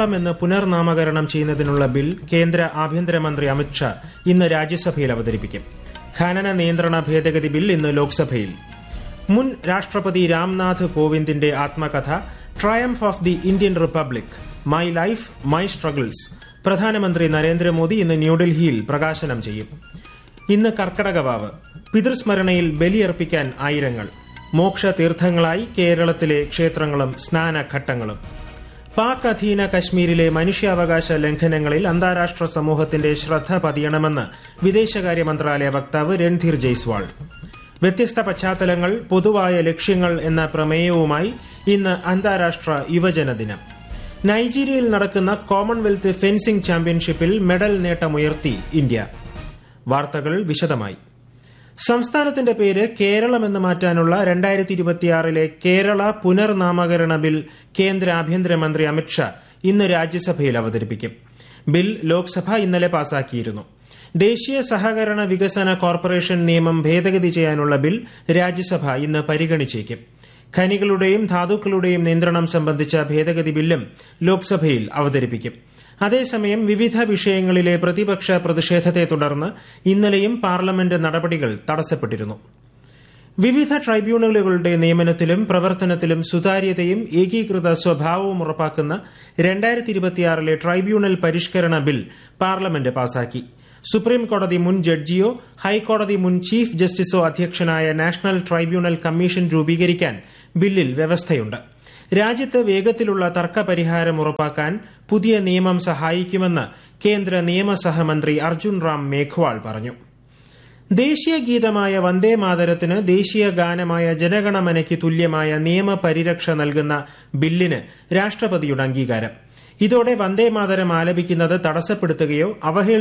എന്ന് പുനർനാമകരണം ചെയ്യുന്നതിനുള്ള ബിൽ കേന്ദ്ര ആഭ്യന്തരമന്ത്രി അമിത്ഷാ ഇന്ന് രാജ്യസഭയിൽ അവതരിപ്പിക്കും ഖനന നിയന്ത്രണ ഭേദഗതി ബിൽ ഇന്ന് ലോക്സഭയിൽ മുൻ രാഷ്ട്രപതി രാംനാഥ് കോവിന്ദിന്റെ ആത്മകഥ triumph of the Indian republic my life my struggles പ്രധാനമന്ത്രി നരേന്ദ്രമോദി ഇന്ന് ന്യൂഡൽഹിയിൽ പ്രകാശനം ചെയ്യും ഇന്ന് കർക്കടകവാവ് പിതൃസ്മരണയിൽ ബലിയർപ്പിക്കാൻ ആയിരങ്ങൾ മോക്ഷ തീർത്ഥങ്ങളായി കേരളത്തിലെ ക്ഷേത്രങ്ങളും സ്നാനഘട്ടങ്ങളും പാക് അധീന കശ്മീരിലെ മനുഷ്യാവകാശ ലംഘനങ്ങളിൽ അന്താരാഷ്ട്ര സമൂഹത്തിന്റെ ശ്രദ്ധ പതിയണമെന്ന് വിദേശകാര്യ മന്ത്രാലയ വക്താവ് രൺധീർ ജയ്സ്വാൾ വ്യത്യസ്ത പശ്ചാത്തലങ്ങൾ പൊതുവായ ലക്ഷ്യങ്ങൾ എന്ന പ്രമേയവുമായി ഇന്ന് അന്താരാഷ്ട്ര യുവജന ദിനം നൈജീരിയയിൽ നടക്കുന്ന കോമൺവെൽത്ത് ഫെൻസിംഗ് ചാമ്പ്യൻഷിപ്പിൽ മെഡൽ നേട്ടമുയർത്തി ഇന്ത്യ വാർത്തകൾ വിശദമായി സംസ്ഥാനത്തിന്റെ പേര് കേരളമെന്ന് മാറ്റാനുള്ള രണ്ടായിരത്തി ഇരുപത്തിയാറിലെ കേരള പുനർനാമകരണ ബിൽ കേന്ദ്ര ആഭ്യന്തരമന്ത്രി അമിത്ഷാ ഇന്ന് രാജ്യസഭയിൽ അവതരിപ്പിക്കും ബിൽ ലോക്സഭ ഇന്നലെ പാസാക്കിയിരുന്നു ദേശീയ സഹകരണ വികസന കോർപ്പറേഷൻ നിയമം ഭേദഗതി ചെയ്യാനുള്ള ബിൽ രാജ്യസഭ ഇന്ന് പരിഗണിച്ചേക്കും ഖനികളുടെയും ധാതുക്കളുടെയും നിയന്ത്രണം സംബന്ധിച്ച ഭേദഗതി ബില്ലും ലോക്സഭയിൽ അവതരിപ്പിക്കും അതേസമയം വിവിധ വിഷയങ്ങളിലെ പ്രതിപക്ഷ പ്രതിഷേധത്തെ തുടർന്ന് ഇന്നലെയും പാർലമെന്റ് നടപടികൾ തടസ്സപ്പെട്ടിരുന്നു വിവിധ ട്രൈബ്യൂണലുകളുടെ നിയമനത്തിലും പ്രവർത്തനത്തിലും സുതാര്യതയും ഏകീകൃത സ്വഭാവവും ഉറപ്പാക്കുന്ന രണ്ടായിരത്തി ഇരുപത്തിയാറിലെ ട്രൈബ്യൂണൽ പരിഷ്കരണ ബിൽ പാർലമെന്റ് പാസാക്കി സുപ്രീം കോടതി മുൻ ജഡ്ജിയോ ഹൈക്കോടതി മുൻ ചീഫ് ജസ്റ്റിസോ അധ്യക്ഷനായ നാഷണൽ ട്രൈബ്യൂണൽ കമ്മീഷൻ രൂപീകരിക്കാൻ ബില്ലിൽ വ്യവസ്ഥയുണ്ട് രാജ്യത്ത് വേഗത്തിലുള്ള തർക്ക പരിഹാരം ഉറപ്പാക്കാൻ പുതിയ നിയമം സഹായിക്കുമെന്ന് കേന്ദ്ര നിയമസഹമന്ത്രി അർജുൻ റാം മേഘ്വാൾ പറഞ്ഞു ദേശീയ ഗീതമായ വന്ദേ മാതരത്തിന് ദേശീയ ഗാനമായ ജനഗണമനയ്ക്ക് തുല്യമായ നിയമപരിരക്ഷ നൽകുന്ന ബില്ലിന് രാഷ്ട്രപതിയുടെ അംഗീകാരം ഇതോടെ വന്ദേ മാതരം ആലപിക്കുന്നത് തടസ്സപ്പെടുത്തുകയോ അവഹേളി